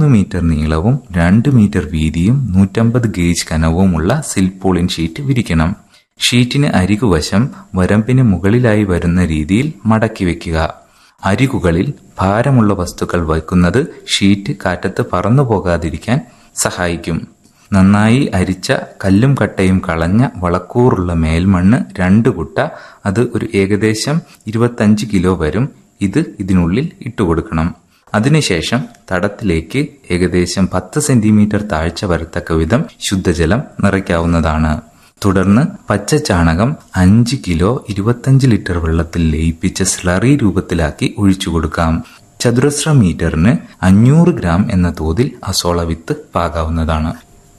മൂന്ന് മീറ്റർ നീളവും രണ്ട് മീറ്റർ വീതിയും നൂറ്റമ്പത് ഗേജ് കനവുമുള്ള സിൽപോളിൻ ഷീറ്റ് വിരിക്കണം ഷീറ്റിന് അരികുവശം വരമ്പിന് മുകളിലായി വരുന്ന രീതിയിൽ മടക്കി വെക്കുക അരികുകളിൽ ഭാരമുള്ള വസ്തുക്കൾ വയ്ക്കുന്നത് ഷീറ്റ് കാറ്റത്ത് പറന്നു പോകാതിരിക്കാൻ സഹായിക്കും നന്നായി അരിച്ച കല്ലും കട്ടയും കളഞ്ഞ വളക്കൂറുള്ള മേൽമണ്ണ് രണ്ട് കുട്ട അത് ഒരു ഏകദേശം ഇരുപത്തഞ്ച് കിലോ വരും ഇത് ഇതിനുള്ളിൽ ഇട്ടുകൊടുക്കണം അതിനുശേഷം തടത്തിലേക്ക് ഏകദേശം പത്ത് സെന്റിമീറ്റർ താഴ്ച വരത്തക്ക വിധം ശുദ്ധജലം നിറയ്ക്കാവുന്നതാണ് തുടർന്ന് പച്ച ചാണകം അഞ്ച് കിലോ ഇരുപത്തഞ്ച് ലിറ്റർ വെള്ളത്തിൽ ലയിപ്പിച്ച സ്ലറി രൂപത്തിലാക്കി ഒഴിച്ചു കൊടുക്കാം ചതുരശ്ര മീറ്ററിന് അഞ്ഞൂറ് ഗ്രാം എന്ന തോതിൽ അസോള വിത്ത് പാകാവുന്നതാണ്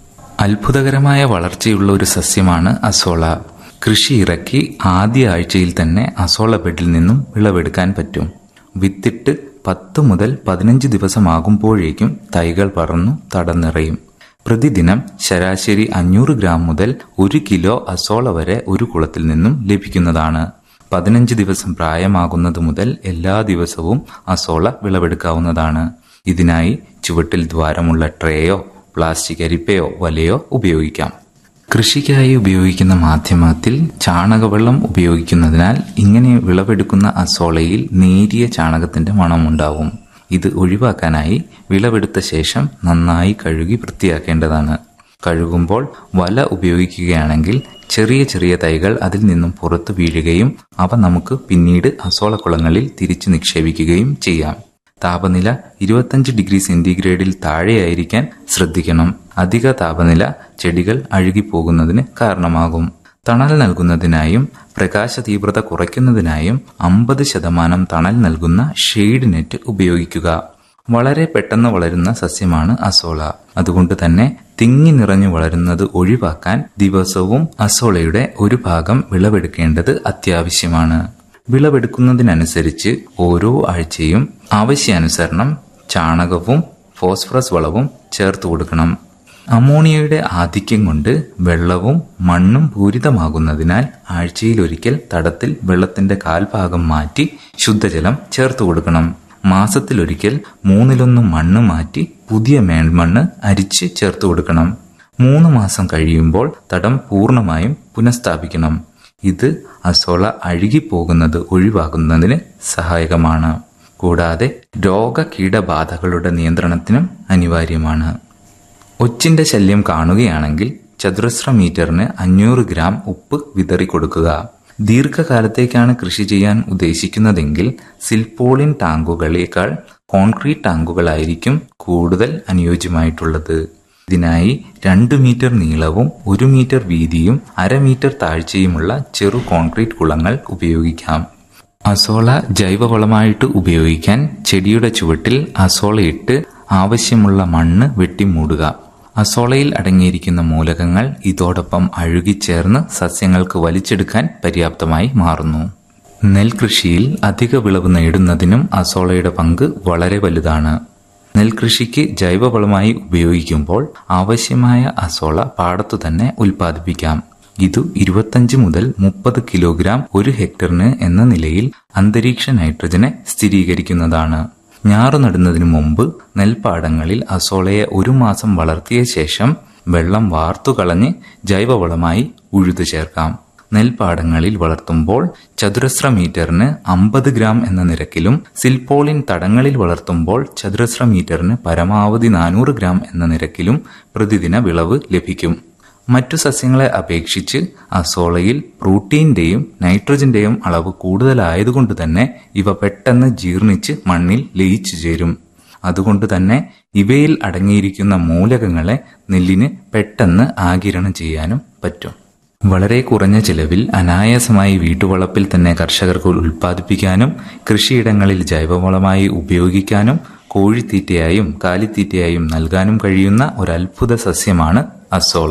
അത്ഭുതകരമായ വളർച്ചയുള്ള ഒരു സസ്യമാണ് അസോള കൃഷി ഇറക്കി ആദ്യ ആഴ്ചയിൽ തന്നെ അസോള ബെഡിൽ നിന്നും വിളവെടുക്കാൻ പറ്റും വിത്തിട്ട് പത്ത് മുതൽ പതിനഞ്ച് ദിവസമാകുമ്പോഴേക്കും തൈകൾ പറന്നു തടനിറയും പ്രതിദിനം ശരാശരി അഞ്ഞൂറ് ഗ്രാം മുതൽ ഒരു കിലോ അസോള വരെ ഒരു കുളത്തിൽ നിന്നും ലഭിക്കുന്നതാണ് പതിനഞ്ച് ദിവസം പ്രായമാകുന്നത് മുതൽ എല്ലാ ദിവസവും അസോള വിളവെടുക്കാവുന്നതാണ് ഇതിനായി ചുവട്ടിൽ ദ്വാരമുള്ള ട്രേയോ പ്ലാസ്റ്റിക് അരിപ്പയോ വലയോ ഉപയോഗിക്കാം കൃഷിക്കായി ഉപയോഗിക്കുന്ന മാധ്യമത്തിൽ ചാണകവെള്ളം ഉപയോഗിക്കുന്നതിനാൽ ഇങ്ങനെ വിളവെടുക്കുന്ന അസോളയിൽ നേരിയ ചാണകത്തിന്റെ മണമുണ്ടാവും ഇത് ഒഴിവാക്കാനായി വിളവെടുത്ത ശേഷം നന്നായി കഴുകി വൃത്തിയാക്കേണ്ടതാണ് കഴുകുമ്പോൾ വല ഉപയോഗിക്കുകയാണെങ്കിൽ ചെറിയ ചെറിയ തൈകൾ അതിൽ നിന്നും പുറത്തു വീഴുകയും അവ നമുക്ക് പിന്നീട് അസോളക്കുളങ്ങളിൽ തിരിച്ചു നിക്ഷേപിക്കുകയും ചെയ്യാം താപനില ഇരുപത്തഞ്ച് ഡിഗ്രി സെന്റിഗ്രേഡിൽ താഴെയായിരിക്കാൻ ശ്രദ്ധിക്കണം അധിക താപനില ചെടികൾ അഴുകിപ്പോകുന്നതിന് കാരണമാകും തണൽ നൽകുന്നതിനായും പ്രകാശ തീവ്രത കുറയ്ക്കുന്നതിനായും അമ്പത് ശതമാനം തണൽ നൽകുന്ന ഷെയ്ഡ് നെറ്റ് ഉപയോഗിക്കുക വളരെ പെട്ടെന്ന് വളരുന്ന സസ്യമാണ് അസോള അതുകൊണ്ട് തന്നെ തിങ്ങി നിറഞ്ഞു വളരുന്നത് ഒഴിവാക്കാൻ ദിവസവും അസോളയുടെ ഒരു ഭാഗം വിളവെടുക്കേണ്ടത് അത്യാവശ്യമാണ് വിളവെടുക്കുന്നതിനനുസരിച്ച് ഓരോ ആഴ്ചയും ആവശ്യാനുസരണം ചാണകവും ഫോസ്ഫറസ് വളവും ചേർത്ത് കൊടുക്കണം അമോണിയയുടെ ആധിക്യം കൊണ്ട് വെള്ളവും മണ്ണും പൂരിതമാകുന്നതിനാൽ ആഴ്ചയിലൊരിക്കൽ തടത്തിൽ വെള്ളത്തിന്റെ കാൽഭാഗം മാറ്റി ശുദ്ധജലം ചേർത്ത് കൊടുക്കണം മാസത്തിലൊരിക്കൽ മൂന്നിലൊന്ന് മണ്ണ് മാറ്റി പുതിയ മേൽമണ്ണ് അരിച്ച് ചേർത്ത് കൊടുക്കണം മൂന്ന് മാസം കഴിയുമ്പോൾ തടം പൂർണ്ണമായും പുനഃസ്ഥാപിക്കണം ഇത് അസോള അഴുകിപ്പോകുന്നത് ഒഴിവാക്കുന്നതിന് സഹായകമാണ് കൂടാതെ രോഗ കീടബാധകളുടെ നിയന്ത്രണത്തിനും അനിവാര്യമാണ് ഒച്ചിന്റെ ശല്യം കാണുകയാണെങ്കിൽ ചതുരശ്ര മീറ്ററിന് അഞ്ഞൂറ് ഗ്രാം ഉപ്പ് വിതറി കൊടുക്കുക ദീർഘകാലത്തേക്കാണ് കൃഷി ചെയ്യാൻ ഉദ്ദേശിക്കുന്നതെങ്കിൽ സിൽപോളിൻ ടാങ്കുകളേക്കാൾ കോൺക്രീറ്റ് ടാങ്കുകളായിരിക്കും കൂടുതൽ അനുയോജ്യമായിട്ടുള്ളത് ഇതിനായി രണ്ട് മീറ്റർ നീളവും ഒരു മീറ്റർ വീതിയും അര മീറ്റർ താഴ്ചയുമുള്ള ചെറു കോൺക്രീറ്റ് കുളങ്ങൾ ഉപയോഗിക്കാം അസോള ജൈവവളമായിട്ട് ഉപയോഗിക്കാൻ ചെടിയുടെ ചുവട്ടിൽ അസോളയിട്ട് ആവശ്യമുള്ള മണ്ണ് വെട്ടിമൂടുക അസോളയിൽ അടങ്ങിയിരിക്കുന്ന മൂലകങ്ങൾ ഇതോടൊപ്പം അഴുകിച്ചേർന്ന് സസ്യങ്ങൾക്ക് വലിച്ചെടുക്കാൻ പര്യാപ്തമായി മാറുന്നു നെൽകൃഷിയിൽ അധിക വിളവ് നേടുന്നതിനും അസോളയുടെ പങ്ക് വളരെ വലുതാണ് നെൽകൃഷിക്ക് ജൈവവളമായി ഉപയോഗിക്കുമ്പോൾ ആവശ്യമായ അസോള പാടത്തു തന്നെ ഉൽപ്പാദിപ്പിക്കാം ഇത് ഇരുപത്തഞ്ച് മുതൽ മുപ്പത് കിലോഗ്രാം ഒരു ഹെക്ടറിന് എന്ന നിലയിൽ അന്തരീക്ഷ നൈട്രജനെ സ്ഥിരീകരിക്കുന്നതാണ് ഞാറു നടുന്നതിനു മുമ്പ് നെൽപ്പാടങ്ങളിൽ അസോളയെ ഒരു മാസം വളർത്തിയ ശേഷം വെള്ളം വാർത്തുകളഞ്ഞ് ജൈവവളമായി ഉഴുതു ചേർക്കാം നെൽപ്പാടങ്ങളിൽ വളർത്തുമ്പോൾ ചതുരശ്ര മീറ്ററിന് അമ്പത് ഗ്രാം എന്ന നിരക്കിലും സിൽപോളിൻ തടങ്ങളിൽ വളർത്തുമ്പോൾ ചതുരശ്ര മീറ്ററിന് പരമാവധി നാനൂറ് ഗ്രാം എന്ന നിരക്കിലും പ്രതിദിന വിളവ് ലഭിക്കും മറ്റു സസ്യങ്ങളെ അപേക്ഷിച്ച് അസോളയിൽ പ്രോട്ടീന്റെയും നൈട്രജന്റെയും അളവ് കൂടുതലായതുകൊണ്ട് തന്നെ ഇവ പെട്ടെന്ന് ജീർണിച്ച് മണ്ണിൽ ലയിച്ചു ചേരും അതുകൊണ്ട് തന്നെ ഇവയിൽ അടങ്ങിയിരിക്കുന്ന മൂലകങ്ങളെ നെല്ലിന് പെട്ടെന്ന് ആകിരണം ചെയ്യാനും പറ്റും വളരെ കുറഞ്ഞ ചിലവിൽ അനായാസമായി വീട്ടുവളപ്പിൽ തന്നെ കർഷകർക്ക് ഉൽപ്പാദിപ്പിക്കാനും കൃഷിയിടങ്ങളിൽ ജൈവവളമായി ഉപയോഗിക്കാനും കോഴിത്തീറ്റയായും കാലിത്തീറ്റയായും നൽകാനും കഴിയുന്ന ഒരു അത്ഭുത സസ്യമാണ് അസോള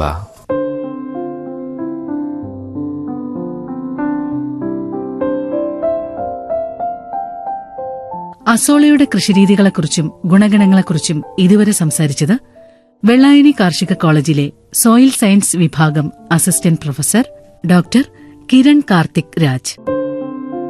അസോളയുടെ കൃഷിരീതികളെക്കുറിച്ചും ഗുണഗണങ്ങളെക്കുറിച്ചും ഇതുവരെ സംസാരിച്ചത് വെള്ളായണി കാർഷിക കോളേജിലെ സോയിൽ സയൻസ് വിഭാഗം assistant professor doctor Kiran Karthik Raj